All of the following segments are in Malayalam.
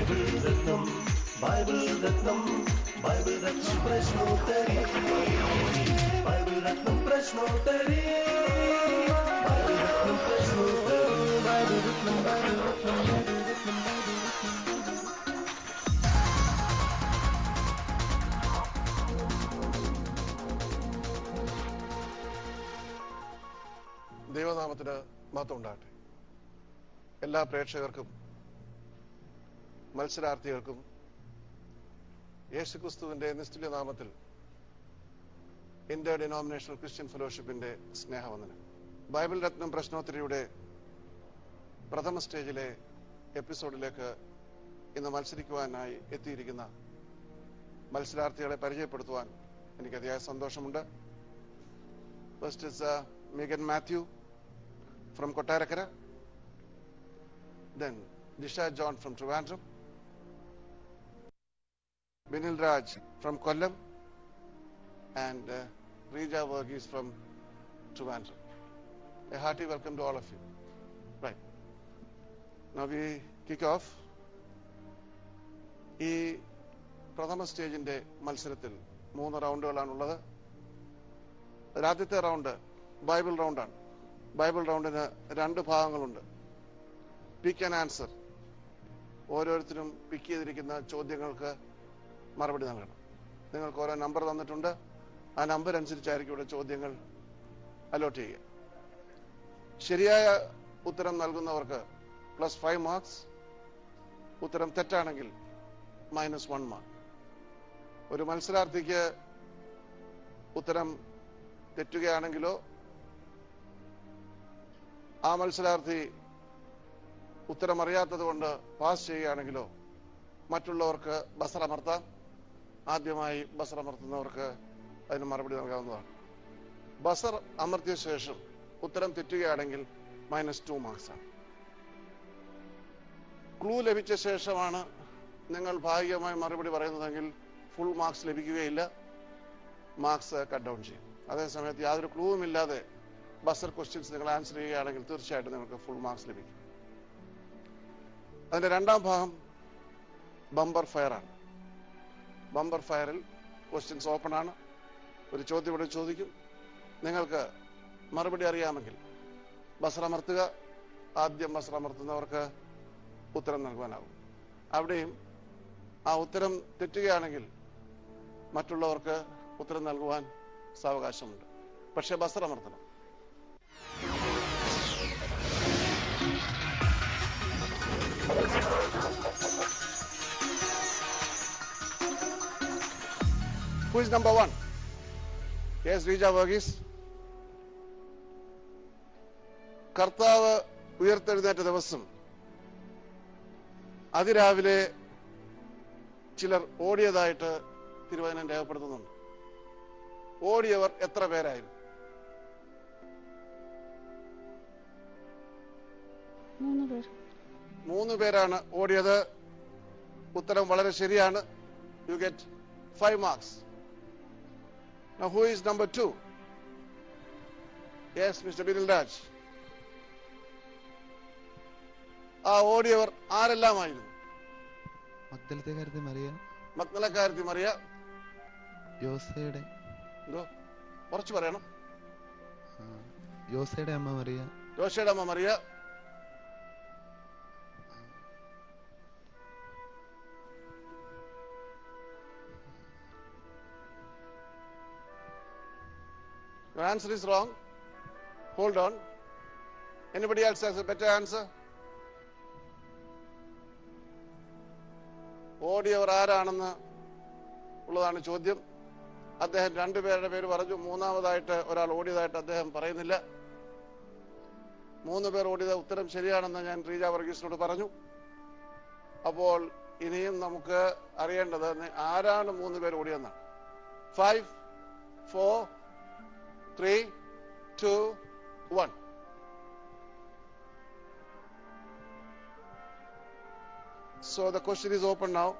ബൈബിൾ രത്നം ബൈബിൾ രത്നം ബൈബിൾ രത്നം പ്രശ്നോത്തരി ബൈബിൾ രത്നം പ്രശ്നോത്തരി ബൈബിൾ രത്നം പ്രശ്നോത്തരി ബൈബിൾ രത്നം ബൈബിൾ രത്നം ബൈബിൾ രത്നം ബൈബിൾ രത്നം ദൈവനാമത്തിന് മഹത്വം ഉണ്ടാകട്ടെ എല്ലാ പ്രേക്ഷകർക്കും മത്സരാർത്ഥികൾക്കും യേശുക്രിസ്തുവിന്റെ നിസ്തുല്യ നാമത്തിൽ ഇന്ത്യ ഡിനോമിനേഷണൽ ക്രിസ്ത്യൻ ഫെലോഷിപ്പിന്റെ സ്നേഹവന്ദനം ബൈബിൾ രത്നം പ്രശ്നോത്തരിയുടെ പ്രഥമ സ്റ്റേജിലെ എപ്പിസോഡിലേക്ക് ഇന്ന് മത്സരിക്കുവാനായി എത്തിയിരിക്കുന്ന മത്സരാർത്ഥികളെ പരിചയപ്പെടുത്തുവാൻ എനിക്ക് അതിയായ സന്തോഷമുണ്ട് first is Megan Matthew from Kottarakara. Then Disha John from Trivandrum. Binil Raj from Kollam. And uh, Rija Varghese from Trivandrum. A hearty welcome to all of you. Right. Now we kick off. ഈ പ്രഥമ സ്റ്റേജിന്റെ മത്സരത്തിൽ മൂന്ന് റൗണ്ടുകളാണുള്ളത് അതിൽ ആദ്യത്തെ റൗണ്ട് ബൈബിൾ റൗണ്ടാണ് ബൈബിൾ റൗണ്ടിന് രണ്ട് ഭാഗങ്ങളുണ്ട് പിക്ക് ആൻഡ് ആൻസർ ഓരോരുത്തരും പിക്ക് ചെയ്തിരിക്കുന്ന ചോദ്യങ്ങൾക്ക് മറുപടി നൽകണം നിങ്ങൾക്ക് ഓരോ നമ്പർ തന്നിട്ടുണ്ട് ആ നമ്പർ അനുസരിച്ചായിരിക്കും ഇവിടെ ചോദ്യങ്ങൾ അലോട്ട് ചെയ്യുക ശരിയായ ഉത്തരം നൽകുന്നവർക്ക് പ്ലസ് ഫൈവ് മാർക്സ് ഉത്തരം തെറ്റാണെങ്കിൽ മൈനസ് വൺ മാർക്ക് ഒരു മത്സരാർത്ഥിക്ക് ഉത്തരം തെറ്റുകയാണെങ്കിലോ ആ മത്സരാർത്ഥി ഉത്തരം അറിയാത്തത് കൊണ്ട് പാസ് ചെയ്യുകയാണെങ്കിലോ മറ്റുള്ളവർക്ക് ബസർ അമർത്താം ആദ്യമായി ബസർ അമർത്തുന്നവർക്ക് അതിന് മറുപടി നൽകാവുന്നതാണ് ബസർ അമർത്തിയ ശേഷം ഉത്തരം തെറ്റുകയാണെങ്കിൽ മൈനസ് ടു മാർക്സ് ആണ് ക്ലൂ ലഭിച്ച ശേഷമാണ് നിങ്ങൾ ഭാഗികമായി മറുപടി പറയുന്നതെങ്കിൽ ഫുൾ മാർക്സ് ലഭിക്കുകയില്ല മാർക്സ് കട്ട് ഡൗൺ ചെയ്യും അതേസമയത്ത് യാതൊരു ക്ലൂവും ഇല്ലാതെ ബസർ ക്വസ്റ്റ്യൻസ് നിങ്ങൾ ആൻസർ ചെയ്യുകയാണെങ്കിൽ തീർച്ചയായിട്ടും നിങ്ങൾക്ക് ഫുൾ മാർക്സ് ലഭിക്കും അതിന്റെ രണ്ടാം ഭാഗം ബമ്പർ ഫയർ ആണ് ബമ്പർ ഫയറിൽ ക്വസ്റ്റ്യൻസ് ഓപ്പൺ ആണ് ഒരു ചോദ്യം ഇവിടെ ചോദിക്കും നിങ്ങൾക്ക് മറുപടി അറിയാമെങ്കിൽ ബസർ അമർത്തുക ആദ്യം ബസർ അമർത്തുന്നവർക്ക് ഉത്തരം നൽകുവാനാകും അവിടെയും ആ ഉത്തരം തെറ്റുകയാണെങ്കിൽ മറ്റുള്ളവർക്ക് ഉത്തരം നൽകുവാൻ സാവകാശമുണ്ട് പക്ഷെ ബസർ അമർത്തണം Who is number one? Yes, Rija Varghese. കർത്താവ് ഉയർത്തെഴുന്നേറ്റ ദിവസം അതിരാവിലെ ചിലർ ഓടിയതായിട്ട് തിരുവചനം രേഖപ്പെടുത്തുന്നുണ്ട് ഓടിയവർ എത്ര പേരായിരുന്നു മൂന്ന് പേർ മൂന്ന് പേരാണ് ഓടിയത് ഉത്തരം വളരെ ശരിയാണ് you get five marks who is number two yes mister Binil Raj ആ ഓടിയവർ ആരെല്ലാമായിരുന്നു മക്തലത്തെ കാര്യത്തിൽ മറിയ മക്നലക്കാരത്തി മറിയ യോസയുടെ എന്തോ കുറച്ച് പറയണം ആ, യോസയുടെ അമ്മ മറിയ ജോഷയുടെ അമ്മ Mariya Your answer is wrong. Hold on. Anybody else has a better answer? ഓടിയവർ ആരാണെന്ന് ഉള്ളതാണ് ചോദ്യം അദ്ദേഹം രണ്ടുപേരുടെ പേര് പറഞ്ഞു മൂന്നാമതായിട്ട് ഒരാൾ ഓടിയതായിട്ട് അദ്ദേഹം പറയുന്നില്ല മൂന്ന് പേർ ഓടിയത് ഉത്തരം ശരിയാണെന്ന് ഞാൻ റീജ വർഗീസിനോട് പറഞ്ഞു അപ്പോൾ ഇനിയും നമുക്ക് അറിയേണ്ടത് നി- ആരാണ് മൂന്ന് പേർ ഓടിയെന്നാണ് five four three two one So the question is open now.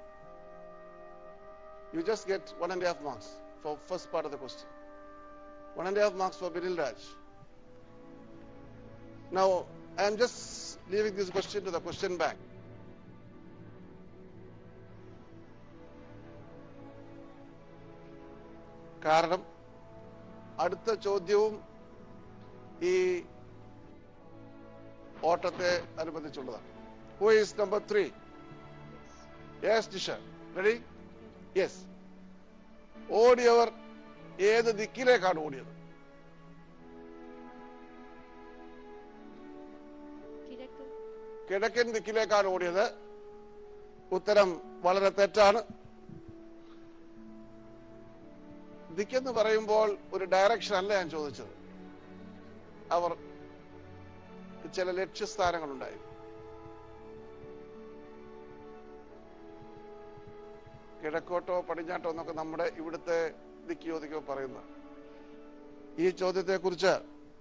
You just get one and a half marks for first part of the question. One and a half marks for Binil Raj. Now, I am just leaving this question to the question bank. കാരണം അടുത്ത ചോദ്യവും ഈ ഓട്ടത്തെ അനുബന്ധിച്ചുള്ളതാണ് who is number three yes Disha ready yes ഓടിയവർ ഏത് ദിക്കിലേക്കാണ് ഓടിയത് കിഴക്ക് കിഴക്കൻ ദിക്കിലേക്കാണ് ഓടിയത് ഉത്തരം വളരെ തെറ്റാണ് ദിക്കെന്ന് പറയുമ്പോൾ ഒരു ഡയറക്ഷൻ അല്ല ഞാൻ ചോദിച്ചത് അവർ ചില ലക്ഷ്യസ്ഥാനങ്ങളുണ്ടായിരുന്നു കിഴക്കോട്ടോ പടിഞ്ഞാട്ടോ എന്നൊക്കെ നമ്മുടെ ഇവിടുത്തെ ദിക്കിയോ ദിക്കോ പറയുന്ന ഈ ചോദ്യത്തെ കുറിച്ച്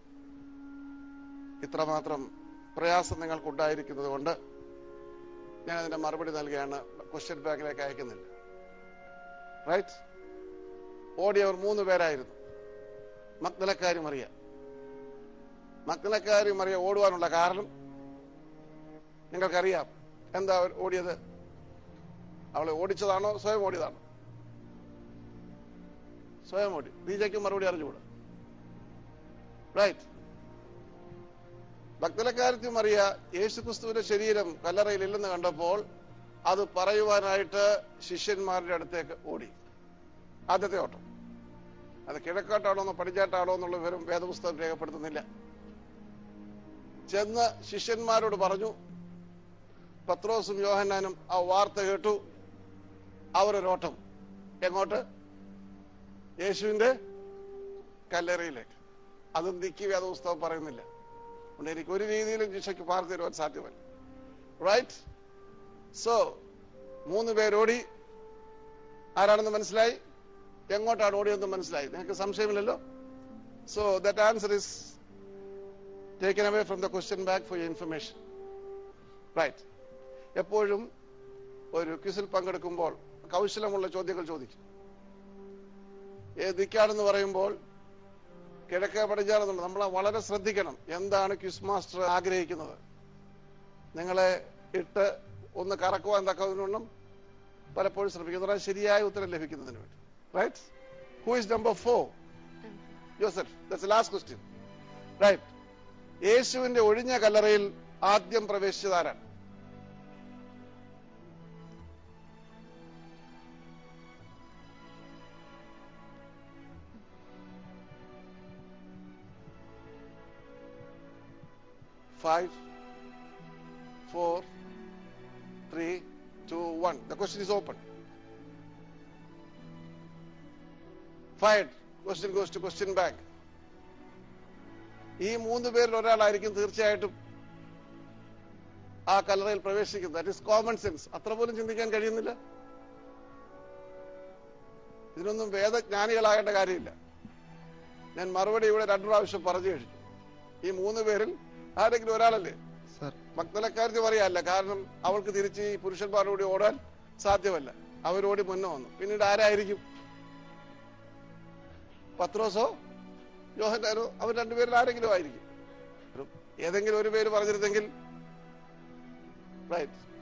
ഇത്രമാത്രം പ്രയാസം നിങ്ങൾക്ക് ഉണ്ടായിരിക്കുന്നത് കൊണ്ട് ഞാൻ അതിന്റെ മറുപടി നൽകുകയാണ് ക്വസ്റ്റ്യൻ ബാങ്കിലേക്ക് അയക്കുന്നില്ല റൈറ്റ് ഓടിയവർ മൂന്ന് പേരായിരുന്നു മക്നലക്കാരി മറിയ മക്നലക്കാരി മറിയ ഓടുവാനുള്ള കാരണം നിങ്ങൾക്കറിയാം എന്താ അവർ ഓടിയത് അവളെ ഓടിച്ചതാണോ സ്വയം ഓടിയതാണോ സ്വയം ഓടി റീജയ്ക്ക് മറുപടി അറിഞ്ഞുകൂടാ റൈറ്റ് ഭക്തലക്കാരത്തി മറിയ യേശുക്രിസ്തുവിന്റെ ശരീരം കല്ലറയിൽ ഇല്ലെന്ന് കണ്ടപ്പോൾ അത് പറയുവാനായിട്ട് ശിഷ്യന്മാരുടെ അടുത്തേക്ക് ഓടി ആദ്യത്തെ ഓട്ടം അത് കിഴക്കോട്ടാണോ എന്നോ പടിഞ്ഞാട്ടാണോ എന്നുള്ള വിവരം വേദപുസ്തകം രേഖപ്പെടുത്തുന്നില്ല ചെന്ന് ശിഷ്യന്മാരോട് പറഞ്ഞു പത്രോസും യോഹന്നാനും ആ വാർത്ത കേട്ടു അവരൊരോട്ടം എങ്ങോട്ട് യേശുവിന്റെ കല്ലറയിലേക്ക് അതും ദിക്കി വേദപുസ്തകം പറയുന്നില്ല അതുകൊണ്ട് എനിക്ക് ഒരു രീതിയിലും ശിക്ഷയ്ക്ക് പാർന്നു തരുവാൻ സാധ്യമല്ല റൈറ്റ് സോ മൂന്ന് പേരോടി ആരാണെന്ന് മനസ്സിലായി എങ്ങോട്ടാണ് ഓടിയതെന്ന് മനസ്സിലായി നിങ്ങൾക്ക് സംശയമില്ലല്ലോ so that answer is taken away from the question back for your information right എപ്പോഴും ഒരു ക്വിസിൽ പങ്കെടുക്കുമ്പോൾ കൗശലമുള്ള ചോദ്യങ്ങൾ ചോദിക്കും ഏത് ദിക്കാണെന്ന് പറയുമ്പോൾ കിഴക്ക് പടിഞ്ഞാറെന്നുള്ളത് നമ്മൾ വളരെ ശ്രദ്ധിക്കണം എന്താണ് ക്വിസ് മാസ്റ്റർ ആഗ്രഹിക്കുന്നത് നിങ്ങളെ ഇട്ട് ഒന്ന് കറക്കുവാൻ തക്കതിനൊന്നും പലപ്പോഴും ശ്രമിക്കുന്നു അതായത് ശരിയായ ഉത്തരം ലഭിക്കുന്നതിന് വേണ്ടി right who is number four Yosef that's last question right യേശുവിന്റെ ഒഴിഞ്ഞ കല്ലറയിൽ ആദ്യം പ്രവേശിച്ചതാരാണ് five, four, three, two, one. The question is open. Fired. Question goes to question bank. ഈ മൂന്ന് പേരിൽ ഒരാളായിരിക്കും തീർച്ചയായിട്ടും ആ കല്ലറയിൽ പ്രവേശിക്കുന്നത് ദാറ്റ് ഇസ് കോമൺ സെൻസ് അത്ര പോലും ചിന്തിക്കാൻ കഴിയുന്നില്ല ഇതിനൊന്നും വേദജ്ഞാനികളാകേണ്ട കാര്യമില്ല ഞാൻ മറുപടി ഇവിടെ രണ്ടു പ്രാവശ്യം പറഞ്ഞു കഴിഞ്ഞു ഈ മൂന്ന് പേരിൽ ആരെങ്കിലും ഒരാളല്ലേ സർ മക്തലക്കാരത്തി പറയല്ല കാരണം അവൾക്ക് തിരിച്ച് ഈ പുരുഷന്മാരോട് ഓടാൻ സാധ്യമല്ല അവരോടി മുന്നേ വന്നു പിന്നീട് ആരായിരിക്കും പത്രോസോ യോഹന്നാനോ അവർ രണ്ടുപേരിൽ ആരെങ്കിലും ആയിരിക്കും ഒരു- ഏതെങ്കിലും ഒരു പേര് പറഞ്ഞിരുന്നെങ്കിൽ റൈറ്റ്